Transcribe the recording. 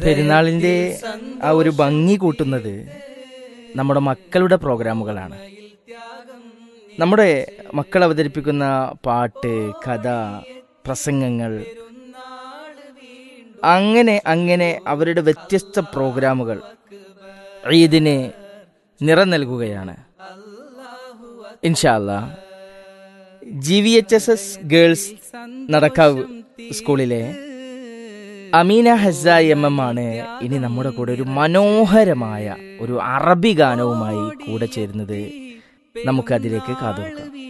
പെരുന്നാളിന്റെ ആ ഒരു ഭംഗി കൂട്ടുന്നത് നമ്മുടെ മക്കളുടെ പ്രോഗ്രാമുകളാണ് നമ്മുടെ മക്കൾ അവതരിപ്പിക്കുന്ന പാട്ട് കഥ പ്രസംഗങ്ങൾ അങ്ങനെ അങ്ങനെ അവരുടെ വ്യത്യസ്ത പ്രോഗ്രാമുകൾ ഈദിന് നിറം നൽകുകയാണ് ഇൻഷാല്ല G V H S S girls Nadakkavu സ്കൂളിലെ അമീന ഹസ എം എം ആണ് ഇനി നമ്മുടെ കൂടെ ഒരു മനോഹരമായ ഒരു അറബി ഗാനവുമായി കൂടെ ചേരുന്നത് നമുക്കതിലേക്ക് കാതോർക്കാം